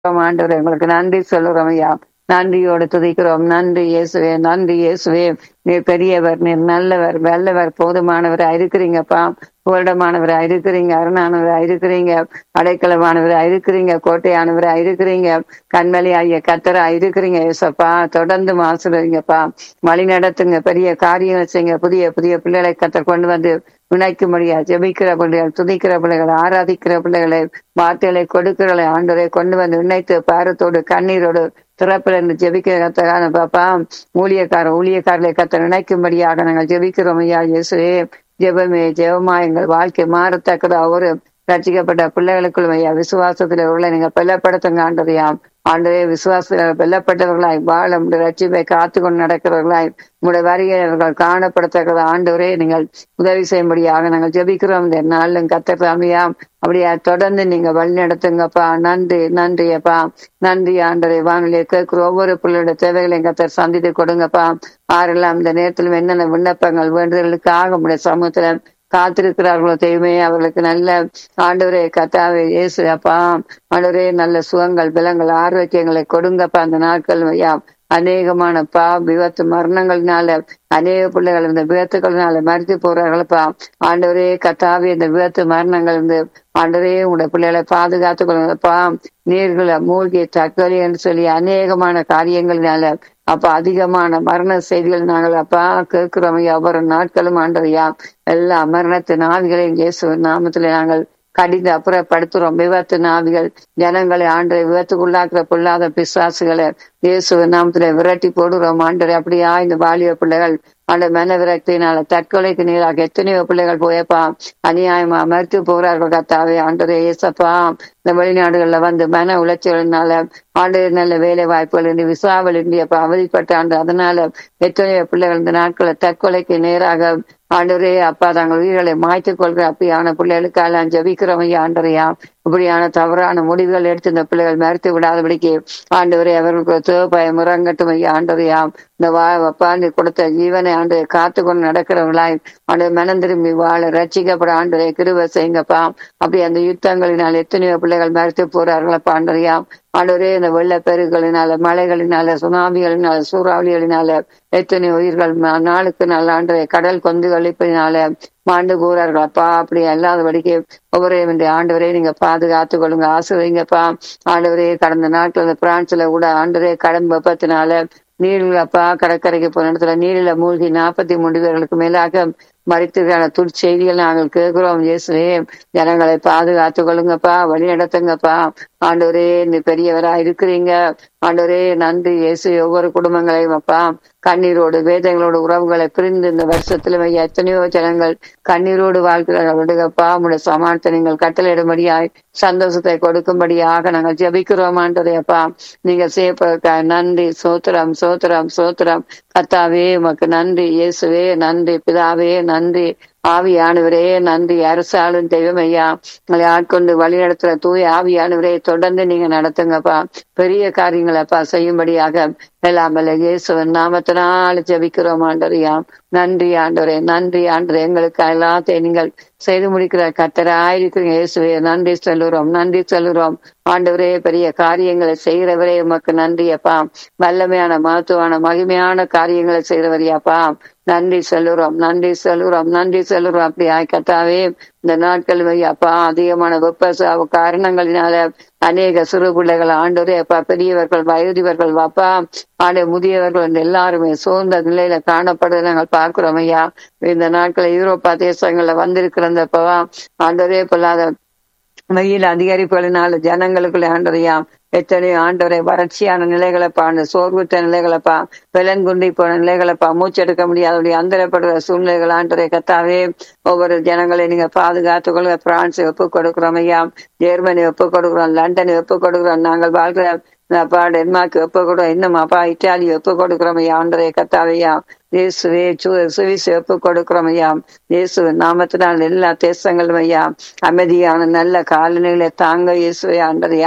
ஆண்டவரே உங்களுக்கு நன்றி சொல்லுறோம் ஐயா நன்றியோடு துதிக்கிறோம் நன்றி இயேசுவே நன்றி இயேசுவே நீர் பெரியவர் நீர் நல்லவர் வல்லவர் போதுமானவரா இருக்கிறீங்கப்பா புகலிடமானவரா இருக்கிறீங்க அருணானவரா இருக்கிறீங்க அடைக்கலமானவரா இருக்கிறீங்க கோட்டையானவரா இருக்கிறீங்க கண்மலி ஐய கத்தரா இருக்கிறீங்க ஏசப்பா தொடர்ந்து ஆசிரியங்கப்பா வழி நடத்துங்க பெரிய காரியங்கள் செய்யுங்க புதிய புதிய பிள்ளைகளை கத்த கொண்டு வந்து வினைக்கும்படியா ஜெபிக்கிற பிள்ளைகள் துதிக்கிற பிள்ளைகள் ஆராதிக்கிற பிள்ளைகளை வார்த்தைகளை கொடுக்கிறவர்களை ஆண்டவரை கொண்டு வந்து இணைத்து பாரத்தோடு கண்ணீரோடு திறப்பில் இருந்து ஜெபிக்கிற கத்தரான பாப்பா ஊழியக்கார ஊழியக்காரர்களை கத்த நினைக்கும்படியாக நாங்கள் ஜெபிக்கிறோம் ஐயா இயேசுவே ஜெபமே ஜெபமா எங்கள் வாழ்க்கை மாறத்தக்கதா ஒரு ரட்சிக்கப்பட்ட பிள்ளைகளுக்குள் ஐயா விசுவாசத்தில் உள்ள நீங்க பலப்படுத்துங்க ஆண்டதையாம் ஆண்டவே விசுவாசத்தில் வெல்லப்பட்டவர்களாய் வாழ உடைய ரட்சிப்பை காத்து கொண்டு நடக்கிறவர்களாய் உங்களுடைய வருகிறவர்கள் காணப்படத்தக்கத ஆண்டவரே நீங்கள் உதவி செய்யும்படியாக நாங்கள் ஜெபிக்கிறோம் இந்த நாளும் கத்தராமையா அப்படியா தொடர்ந்து நீங்க வழி நடத்துங்கப்பா நன்றி நன்றி அப்பா நன்றி ஆண்டரை வானிலை கேட்கிற ஒவ்வொரு பிள்ளையோட தேவைகளையும் கத்தர் சந்தித்து கொடுங்கப்பா ஆரெல்லாம் இந்த நேரத்திலும் என்னென்ன விண்ணப்பங்கள் வேண்டுதலுக்காக உடைய சமூகத்துல காத்திருக்கிறார்களோ தெய்வமே அவர்களுக்கு நல்ல ஆண்டவரே கத்தாவே இயேசு அப்பா ஆண்டவரே நல்ல சுகங்கள் பலங்கள் ஆரோக்கியங்களை கொடுங்கப்பா அந்த நாட்கள் ஐயா அநேகமான பா விபத்து மரணங்கள்னால அநேக பிள்ளைகள் இந்த விபத்துக்கள்னால மறித்து போறார்களப்பா ஆண்டவரே கத்தாவே இந்த விபத்து மரணங்கள் இருந்து ஆண்டவரே உங்களுடைய பிள்ளைகளை பாதுகாத்துக் கொள்ளுங்கப்பா நீர்களை மூழ்கி தற்கொலை என்று சொல்லி அநேகமான காரியங்களினால அப்ப அதிகமான மரண செய்திகள் நாங்கள் அப்பா கேட்கிறோம் ஐயா ஒவ்வொரு நாட்களும் ஆண்டவையா எல்லா மரணத்தின் ஆவிகளையும் இயேசு நாமத்துல நாங்கள் கடிந்து அப்புறப்படுத்துறோம் விபத்து நாவிகள் ஜனங்களை ஆண்டரை விபத்துக்குள்ளாக்குற பொல்லாத பிசாசுகளை இயேசு நாமத்துல விரட்டி போடுறோம் ஆண்டரை அப்படியா இந்த வாலிப பிள்ளைகள் அந்த மன விரக்தியினால தற்கொலைக்கு நீராக எத்தனையோ பிள்ளைகள் போயப்பா அநியாயமா மறுத்து போகிறார்கள் கத்தாவே ஆண்டரே ஏசப்பா இந்த வெளிநாடுகள்ல வந்து மன உளைச்சலினால ஆண்டு நல்ல வேலை வாய்ப்புகள் இன்றி விசாவில் இந்தியப்பா அவதிப்பட்ட ஆண்டு அதனால எத்தனையோ பிள்ளைகள் இந்த நாட்களை தற்கொலைக்கு நேராக ஆண்டவரே அப்பா தங்கள் உயிர்களை மாய்த்துக் கொள்கிற அப்படியான பிள்ளைகளுக்கெல்லாம் ஜபிக்கிறோம் ஐயா ஆண்டரையா இப்படியான தவறான முடிவுகள் எடுத்து இந்த பிள்ளைகள் மறுத்து விடாதபடிக்கு ஆண்டவரே அவர்களுக்கு தேவபயம் இறங்கட்டும் ஐயா ஆண்டரையா இந்த வா அப்பாண்டி கொடுத்த ஜீவனை ஆண்டு காத்து கொண்டு நடக்கிறவர்களாய் ஆண்டு மனம் திரும்பி வாழ ரட்சிக்கப்பட ஆண்டரை கிருப செய்யுங்கப்பா அப்படி அந்த யுத்தங்களினால் எத்தனையோ பிள்ளைகள் மறுத்து போறார்களப்பா ஆண்டரையா ஆண்டவரே இந்த வெள்ளப்பெருகளினால மலைகளினால சுனாமிகளினால சூறாவளிகளினால எத்தனை உயிர்கள் நாளுக்கு நாள் ஆண்டரை கடல் கொந்து கழிப்பினால மாண்டு போறார்கள் அப்பா அப்படி அல்லாதபடிக்கு ஒவ்வொரு ஆண்டவரே நீங்க பாதுகாத்து கொள்ளுங்க ஆசிரியங்கப்பா ஆண்டவரே கடந்த நாட்கள் பிரான்ஸ்ல கூட ஆண்டவரே கடன் வெப்பத்தினால நீரில் அப்பா கடற்கரைக்கு போன இடத்துல நீரில மூழ்கி நாற்பத்தி மூன்று பேர்களுக்கு மேலாக மறித்திருக்கான துர்ச்செய்திகள் நாங்கள் கேட்கிறோம் இயேசுவே ஜனங்களை பாதுகாத்து கொள்ளுங்கப்பா வழி நடத்துங்கப்பா ஆண்டவரே இந்த பெரியவரா இருக்கிறீங்க ஆண்டவரே நன்றி இயேசு ஒவ்வொரு குடும்பங்களையும் அப்பா கண்ணீரோடு வேதங்களோடு உறவுகளை பிரிந்து இந்த வருஷத்துல எத்தனையோ ஜனங்கள் கண்ணீரோடு வாழ்கிறார்களுடையப்பா உடைய சமானத்தை நீங்கள் கட்டளையிடும்படியாய் சந்தோஷத்தை கொடுக்கும்படியாக நாங்கள் ஜபிக்கிறோம் ஆண்டதையப்பா நீங்க செய்யப்படுறதுக்காக நன்றி சோத்திரம் சோத்திரம் சோத்திரம் கத்தாவே உமக்கு நன்றி இயேசுவே நன்றி பிதாவே நன்றி ஆவியானவரே நன்றி அரசாளும் தெய்வம் ஐயா உங்களை ஆட்கொண்டு வழி நடத்துற தூய ஆவியானவரே தொடர்ந்து நீங்க நடத்துங்கப்பா பெரிய காரியங்களப்பா செய்யும்படியாக எல்லாம் இயேசுவன் நாமத்தினால் ஜபிக்கிறோம் ஆண்டரையாம் நன்றி ஆண்டவரே நன்றி ஆண்டரே எங்களுக்கு எல்லாத்தையும் நீங்கள் செய்து முடிக்கிற கத்தராயிருக்கிறீங்க இயேசுவே நன்றி சொல்லுறோம் நன்றி சொல்லுறோம் ஆண்டவரே பெரிய காரியங்களை செய்கிறவரே உமக்கு நன்றி அப்பா வல்லமையான மகத்துவான மகிமையான காரியங்களை செய்கிறவரியாப்பா நன்றி சொல்லுறோம் நன்றி சொல்லுறோம் நன்றி சொல்லுறோம் அப்படி ஆய்க்கத்தாவே இந்த நாட்கள் அப்பா அதிகமான வெப்ப காரணங்களினால அநேக சிறு பிள்ளைகள் ஆண்டோரே அப்பா பெரியவர்கள் வயதிவர்கள் அப்பா ஆண்டு முதியவர்கள் எல்லாருமே சோர்ந்த நிலையில காணப்படுறதை நாங்கள் பார்க்கிறோம் ஐயா இந்த நாட்கள் யூரோப்பா தேசங்கள்ல வந்திருக்கிற அந்த ஆண்டோரே பொல்லாத வெயில் அதிகரிப்புகளினால ஜனங்களுக்குள்ள ஆண்டரையா எத்தனையோ ஆண்டவரை வறட்சியான நிலைகளப்பா அந்த சோர்வுற்ற நிலைகளப்பா விலங்குண்டி போன நிலைகளப்பா மூச்செடுக்க முடியாதபடி அந்தரப்படுற சூழ்நிலைகள் ஆண்டரை கத்தாவே ஒவ்வொரு ஜனங்களை நீங்க பாதுகாத்துக் கொள்க பிரான்ஸ் ஒப்பு கொடுக்கிறோம் ஐயா ஜெர்மனி ஒப்பு கொடுக்கிறோம் லண்டன் ஒப்பு கொடுக்கிறோம் நாங்கள் வாழ்கிற அப்பா டென்மார்க் ஒப்பு கொடுக்கிறோம் இன்னும் அப்பா இட்டாலி ஒப்பு கொடுக்கிறோம் ஐயா ஆண்டரை கத்தாவையா இயேசுவே சுவிசு ஒப்பு கொடுக்கிறோம் ஐயா இயேசு நாமத்தினால் எல்லா தேசங்களும் ஐயா அமைதியான நல்ல காலநிலை தாங்க இயேசுவே ஆண்டரையா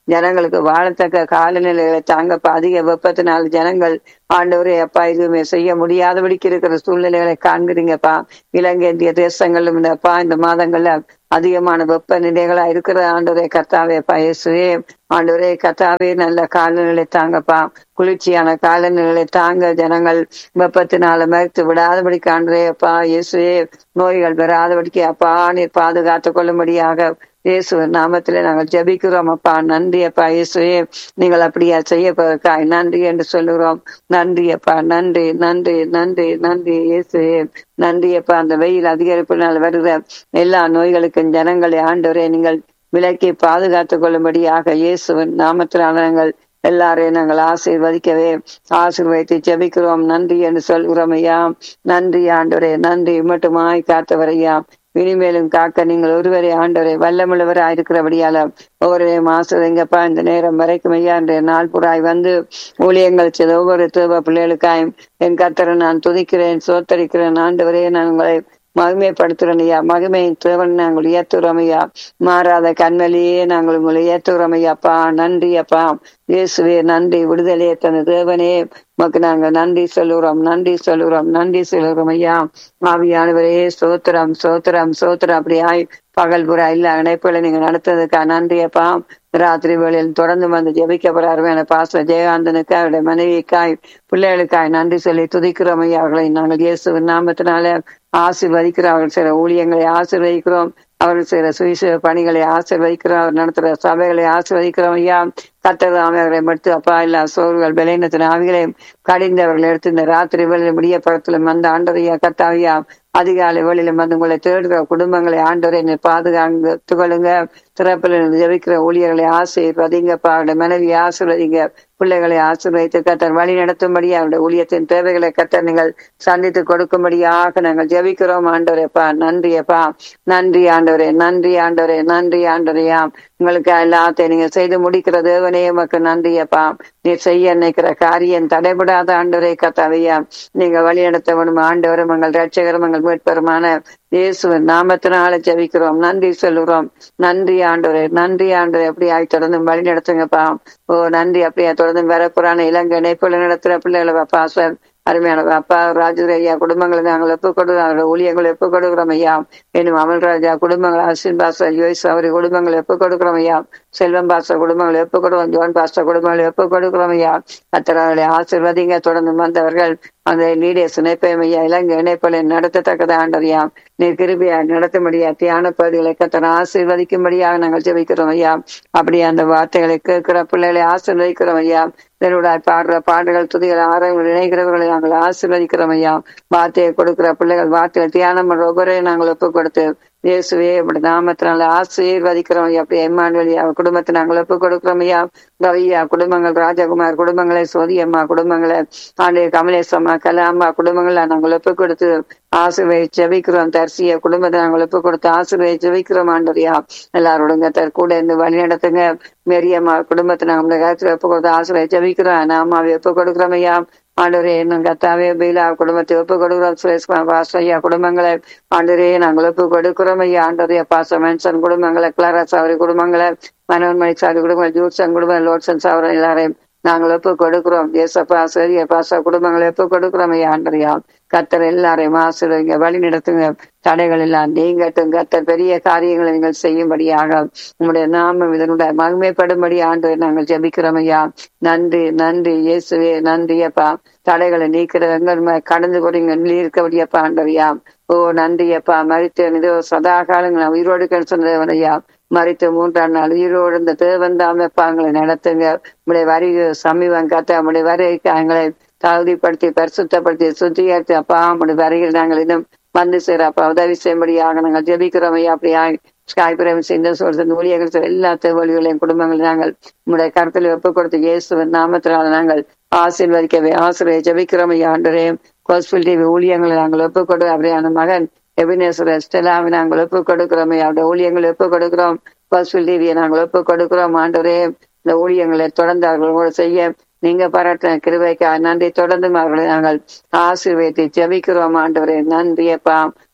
ஜனங்களுக்கு வாழத்தக்க காலநிலைகளை தாங்கப்பா அதிக வெப்பத்தினால் ஜனங்கள் ஆண்டவரே அப்பா எதுவுமே செய்ய முடியாதபடிக்கு இருக்கிற சூழ்நிலைகளை காண்கிறீங்கப்பா இலங்கை இந்திய தேசங்களும் இந்த அப்பா இந்த மாதங்கள்ல அதிகமான வெப்ப நிலைகளா இருக்கிற ஆண்டவரே கத்தாவே பயசுவே ஆண்டவரே கத்தாவே நல்ல காலநிலை தாங்கப்பா குளிர்ச்சியான காலநிலை தாங்க ஜனங்கள் வெப்பத்தினால மறுத்து விடாதபடி காண்றே அப்பா இயேசுவே நோய்கள் வராதபடிக்கு அப்பா நீர் பாதுகாத்துக் கொள்ளும்படியாக இயேசு நாமத்திலே நாங்கள் ஜபிக்கிறோம் அப்பா நன்றி அப்பா இயேசுவே நீங்கள் அப்படியா செய்யப்பதற்காய் நன்றி என்று சொல்லுகிறோம் நன்றி அப்பா நன்றி நன்றி நன்றி நன்றி இயேசுவே நன்றி அப்பா அந்த வெயில் அதிகரிப்பினால் வருகிற எல்லா நோய்களுக்கும் ஜனங்களை ஆண்டவரே நீங்கள் விலக்கி பாதுகாத்துக் கொள்ளும்படியாக இயேசுவின் நாமத்திலான நாங்கள் எல்லாரையும் நாங்கள் ஆசீர்வதிக்கவே ஆசீர்வதித்து ஜெபிக்கிறோம் நன்றி என்று சொல்கிறோம் ஐயா நன்றி ஆண்டவரே நன்றி மட்டுமாய் காத்தவரையா இனிமேலும் காக்க நீங்கள் ஒருவரே ஆண்டவரை வல்லமுள்ளவராய் இருக்கிறபடியால ஒவ்வொரு மாசத்துங்கப்பா இந்த நேரம் வரைக்கும் ஐயா இன்றைய நாள் புறாய் வந்து ஊழியங்கள் செய்த ஒவ்வொரு தேவ பிள்ளைகளுக்காயும் என் கத்தரை நான் துதிக்கிறேன் சோத்தரிக்கிறேன் ஆண்டவரே நான் உங்களை மகிமைப்படுத்துறோம் ஐயா மகிமையின் தேவன் நாங்கள் உயர்த்துறோம் ஐயா மாறாத கண்மலியே நாங்கள் உங்களை உயர்த்துறோம் ஐயாப்பா நன்றி அப்பா இயேசுவே நன்றி விடுதலையே தந்த தேவனே உமக்கு நாங்க நன்றி சொல்லுறோம் நன்றி சொல்லுறோம் நன்றி சொல்லுறோம் ஐயா ஆவியானவரே சோத்திரம் சோத்திரம் சோத்திரம் அப்படியாய் பகல் புறா இல்ல இணைப்புகளை நீங்க நடத்ததுக்கா நன்றி அப்பா ராத்திரி வேளையில் தொடர்ந்து வந்து ஜெபிக்கப்படுறாரு பாச ஜெயகாந்தனுக்கு அவருடைய மனைவிக்காய் பிள்ளைகளுக்காய் நன்றி சொல்லி துதிக்கிறோம் ஐயா அவர்களை நாங்கள் இயேசுவின் நாமத்தினால ஆசீர்வதிக்கிறோம் அவர்கள் சில ஊழியங்களை ஆசீர்வதிக்கிறோம் அவர்கள் செய்கிற சுவிசேஷ பணிகளை ஆசீர்வதிக்கிறோம் அவர் நடத்துகிற சபைகளை ஆசீர்வதிக்கிறோம் ஐயா கத்தர் அவர்களை மட்டும் அப்பா இல்ல சோறுகள் விளையினத்தின் ஆவிகளையும் கடிந்தவர்கள் எடுத்து இந்த ராத்திரி வேளையில் முடிய படத்திலும் வந்த ஆண்டரையா கத்தாவியா அதிகாலை வேளையிலும் வந்து உங்களை தேடுகிற குடும்பங்களை ஆண்டவரை பாதுகாத்து கொள்ளுங்க திறப்பில் ஜெபிக்கிற ஊழியர்களை ஆசீர்வதிங்கப்பா அவருடைய மனைவி ஆசீர்வதிங்க பிள்ளைகளை ஆசீர்வதித்து கத்தர் வழி நடத்தும்படி அவருடைய ஊழியத்தின் தேவைகளை கத்தர் நீங்கள் சந்தித்து கொடுக்கும்படியாக நாங்கள் ஜெபிக்கிறோம் ஆண்டவரேப்பா நன்றியப்பா நன்றி ஆண்டவரே நன்றி ஆண்டவரே நன்றி ஆண்டவரையா உங்களுக்கு எல்லாத்தையும் நீங்க செய்து முடிக்கிற தேவனே உமக்கு நன்றியப்பா நீ செய்ய நினைக்கிற காரியம் தடைபடாத ஆண்டவரே கத்தாவையா நீங்க வழி நடத்த வேணும் ஆண்டவரும் எங்கள் ரட்சகரும் எங்கள் மீட்பருமான இயேசுவின் நாமத்தினால ஜெபிக்கிறோம் நன்றி சொல்லுகிறோம் நன்றி ஆண்டவரே நன்றி ஆண்டவரே அப்படி ஆகி தொடர்ந்து வழி நடத்துங்கப்பா ஓ நன்றி அப்படியே தொடர்ந்து வரப்புறான இளங்க இணைப்புல நடத்துற பிள்ளைகளை பாச அருமையான அப்பா ராஜதுரை ஐயா குடும்பங்களை நாங்கள் ஒப்புக் கொடுக்கிறோம் அவருடைய ஊழியங்களை ஒப்புக் கொடுக்கிறோம் ஐயா இன்னும் அமல்ராஜா குடும்பங்கள் அஸ்வின் பாஸ்டர் யோய்ஸ் அவருடைய குடும்பங்களை ஒப்புக் கொடுக்கிறோம் ஐயா செல்வம் பாஸ்டர் குடும்பங்களை ஒப்புக் கொடுக்கிறோம் ஜோன் பாஸ்டர் குடும்பங்களை ஒப்புக் கொடுக்கிறோம் ஐயா கத்தரவர்களை ஆசிர்வதிங்க தொடர்ந்து வந்தவர்கள் அந்த லீடர்ஸ் இணைப்பையும் ஐயா இலங்கை இணைப்பலை நடத்தத்தக்கத ஆண்டறியா நீர் கிருபியா நடத்தும்படியா தியான பகுதிகளை கத்தனை ஆசீர்வதிக்கும்படியாக நாங்கள் ஜெபிக்கிறோம் ஐயா அப்படியே அந்த வார்த்தைகளை கேட்கிற பிள்ளைகளை ஆசீர்வதிக்கிறோம் ஐயா இதனுடைய பாடுற பாடுகள் துதிகள் ஆரோக்கியங்கள் இணைகிறவர்களை நாங்கள் ஆசீர்வதிக்கிறோம் ஐயா வார்த்தையை கொடுக்கிற பிள்ளைகள் வார்த்தைகள் தியானம் பண்ற ஒவ்வொருவரையும் நாங்கள் ஒப்புக் கொடுத்து இயேசுவே அப்படி நாமத்தினால ஆசீர்வதிக்கிறோம் ஐயா அப்படி எம்மான்வெளி குடும்பத்தை நாங்கள் ஒப்புக் கொடுக்கிறோம் ஐயா ரவியா குடும்பங்கள் ராஜகுமார் குடும்பங்களை சோதியம்மா குடும்பங்களை ஆண்டு கமலேசம்மா கலாம்மா குடும்பங்களை நாங்கள் ஒப்புக் கொடுத்து ஆசிர்வை ஜெபிக்கிறோம் தரிசிய குடும்பத்தை நாங்கள் ஒப்புக் கொடுத்து ஆசிர்வை ஜெபிக்கிறோம் ஆண்டரியா எல்லாரோடுங்க தர் கூட இருந்து வழி நடத்துங்க மெரியம்மா குடும்பத்தை நாங்கள் கருத்துல ஒப்புக் கொடுத்து ஆசிர்வை ஜெபிக்கிறோம் நாமாவை ஒப்புக் கொடுக்கிறோம் ஐயா ஆண்டவரே இன்னும் கத்தாவே பீலா குடும்பத்தை ஒப்பு கொடுக்கிறோம் சுரேஷ்குமார் பாஸ்டையா குடும்பங்களை ஆண்டவரே நாங்கள் ஒப்பு கொடுக்கிறோம் ஐயா ஆண்டவரே பாச மென்சன் குடும்பங்களை கிளாரஸ் அவரி குடும்பங்களை மனோன் மணி சாரி குடும்பங்கள் ஜூட்சன் குடும்பம் லோட்சன் சாவரம் எல்லாரையும் நாங்கள் ஒப்பு கொடுக்கிறோம் ஏசப்பா சரிய பாசா குடும்பங்களை ஒப்பு கொடுக்கிறோம் ஐயா ஆண்டரியா கத்தர் எல்லாரையும் ஆசிரியங்க வழி நடத்துங்க தடைகள் எல்லாம் நீங்கட்டும் கத்தர் பெரிய காரியங்களை நீங்கள் செய்யும்படியாக உங்களுடைய நாமம் இதனுடைய மகிமைப்படும்படி ஆண்டு நாங்கள் ஜெபிக்கிறோம் ஐயா நன்றி நன்றி இயேசுவே நன்றி அப்பா தடைகளை நீக்கிற எங்கள் கடந்து போறீங்க இருக்கபடியப்பா ஆண்டவையா ஓ நன்றி அப்பா மறித்தேன் இதோ சதா காலங்கள் உயிரோடு சொன்னதையா மறித்து மூன்றாம் நாள் உயிரோடு இந்த தேவன் தாமப்பாங்களை நடத்துங்க உங்களுடைய வரி சமீபம் காத்த உங்களுடைய வரைக்கு எங்களை தகுதிப்படுத்தி பரிசுத்தப்படுத்தி சுத்திகரித்து அப்பா உங்களுடைய வரையில் நாங்கள் இன்னும் வந்து சேர அப்பா உதவி செய்யும்படியாக நாங்கள் ஜெபிக்கிறோம் ஐயா அப்படியா ஸ்காய்பிரம் செய்த சொல்றது ஊழியர்கள் எல்லா தேவழிகளையும் குடும்பங்களை நாங்கள் உங்களுடைய கருத்தில் ஒப்புக் கொடுத்து இயேசுவின் நாமத்தினால் நாங்கள் ஆசீர்வதிக்கவே ஆசிரியை ஜெபிக்கிறோம் ஐயா ஆண்டரே கோஸ்பில் டிவி ஊழியங்களை நாங்கள் ஒப்புக் கொடு அப்படியான மகன் எபினேஸ்வர ஸ்டெலாவை நாங்கள் ஒப்புக் கொடுக்கிறோம் அவருடைய ஊழியங்களை ஒப்புக் கொடுக்கிறோம் கோஸ்பில் டிவியை நாங்கள் ஒப்புக் கொடுக்கிறோம் ஆண்டரே இந்த ஊழியங்களை தொடர்ந்து அவர்களோடு செய்ய நீங்க பாராட்டின கிருபைக்கு நன்றி தொடர்ந்து அவர்களை நாங்கள் ஆசீர்வதித்து ஜெபிக்கிறோம் ஆண்டவரே நன்றி அப்பா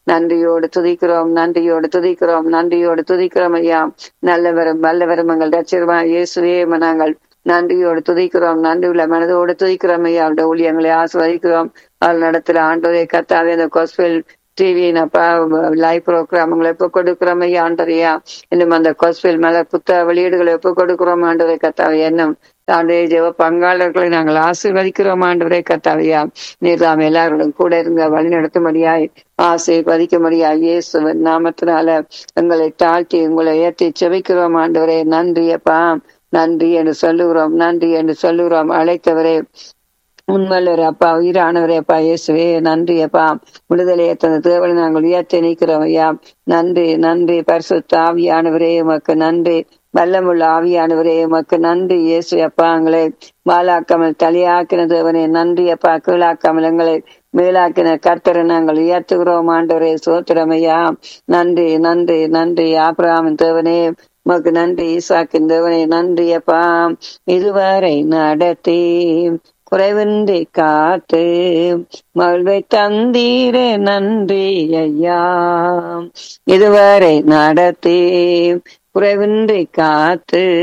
நன்றியோடு துதிக்கிறோம் நன்றியோடு துதிக்கிறோம் நன்றியோடு துதிக்கிறோம் ஐயா நல்லவரும் வல்லவரும் எங்கள் ரட்சகருமா இயேசுவே நாங்கள் நன்றியோடு துதிக்கிறோம் நன்றி உள்ள மனதோடு துதிக்கிறோம் ஐயா அவருடைய ஊழியங்களை ஆஸ்வதிக்கிறோம் அவர் நடத்துகிற ஆண்டோரை கத்தாவே அந்த கோஸ்பெல் டிவியின் அப்பா லைவ் ப்ரோக்ராம் உங்களை எப்போ கொடுக்கிறோம் ஐயா ஆண்டரையா இன்னும் அந்த கோஸ்பெல் மேல புத்தக வெளியீடுகளை எப்போ கொடுக்கிறோம் ஆண்டவரை கத்தாவே என்னும் ஆண்டே ஜெவ பங்காளர்களை நாங்கள் ஆசீர்வதிக்கிறோம் ஆண்டவரே கத்தாவையா நீர் தாம் எல்லாரோடும் கூட இருங்க வழி நடத்தும்படியாய் ஆசீர்வதிக்கும்படியாய் இயேசுவின் நாமத்தினால எங்களை தாழ்த்தி உங்களை ஏற்றி செபிக்கிறோம் ஆண்டவரே நன்றி அப்பா நன்றி என்று சொல்லுகிறோம் நன்றி என்று சொல்லுகிறோம் அழைத்தவரே உண்மையுள்ளவரே அப்பா உயிரானவரே அப்பா இயேசுவே நன்றி அப்பா விடுதலையை தந்த தேவனை நாங்கள் உயர்த்தி நிற்கிறோம் ஐயா நன்றி நன்றி பரிசுத்த ஆவியானவரே உமக்கு நன்றி வல்லமுள்ள ஆவியானவரே உமக்கு நன்றி இயேசு அப்பா எங்களை வாழாக்காமல் தலையாக்கின தேவனே நன்றி அப்பா கீழாக்காமல் எங்களை மேலாக்கின கர்த்தரை நாங்கள் உயர்த்துகிறோம் ஆண்டவரே சோத்திரமையா நன்றி நன்றி நன்றி ஆபிரகாமின் தேவனே உமக்கு நன்றி ஈசாக்கின் தேவனே நன்றி அப்பா இதுவரை நடத்தி குறைவின்றி காத்து மகிழ்வை தந்தீரே நன்றி ஐயா இதுவரை நடத்தி குறைவின்றி காத்து